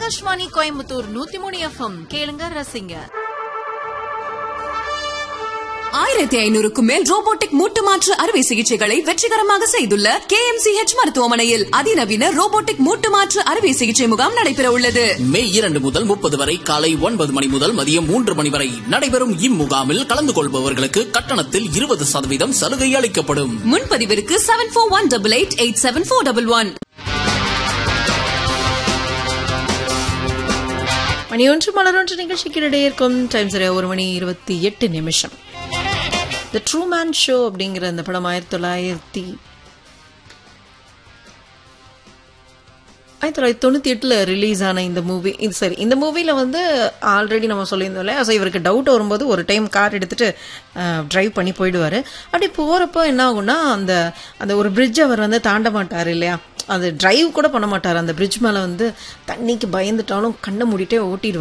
ஆகாஷ்வாணி கோயம்புத்தூர் நூத்தி மூணு எஃப்எம் கேளுங்க ரசிங்க ஆயிரத்தி ஐநூறுக்கும் மேல் ரோபோட்டிக் மூட்டு மாற்று அறுவை சிகிச்சைகளை வெற்றிகரமாக செய்துள்ள கே எம் சி ஹெச் மருத்துவமனையில் அதிநவீன ரோபோட்டிக் மூட்டு மாற்று அறுவை சிகிச்சை முகாம் நடைபெற உள்ளது மே இரண்டு முதல் முப்பது வரை காலை ஒன்பது மணி முதல் மதியம் மூன்று மணி வரை நடைபெறும் இம்முகாமில் கலந்து கொள்பவர்களுக்கு கட்டணத்தில் இருபது சதவீதம் சலுகை அளிக்கப்படும் முன்பதிவிற்கு seven four one double eight eight seven four double one மணி ஒன்று மலரொன்று நிகழ்ச்சிக்கிடையே இருக்கும் டைம் சரியா ஒரு மணி இருபத்தி எட்டு நிமிஷம் த ட்ரூ மேன் ஷோ அப்படிங்கிற இந்த படம் ஆயிரத்தி தொள்ளாயிரத்தி ஆயிரத்தி தொள்ளாயிரத்தி தொண்ணூற்றி எட்டில் ரிலீஸ் ஆன இந்த மூவி இது சரி இந்த மூவியில் வந்து ஆல்ரெடி நம்ம சொல்லியிருந்தோம் இல்லையா ஸோ இவருக்கு டவுட் வரும்போது ஒரு டைம் கார் எடுத்துட்டு ட்ரைவ் பண்ணி போயிடுவார் அப்படி போகிறப்போ என்ன ஆகும்னா அந்த அந்த ஒரு பிரிட்ஜ் அவர் வந்து தாண்ட மாட்டார் இல்லையா அது டிரைவ் கூட பண்ண மாட்டார் அந்த பிரிட்ஜ் மேலே வந்து தண்ணிக்கு பயந்துட்டாலும் கண்ணை மூடிட்டே ஓட்டிடுவார்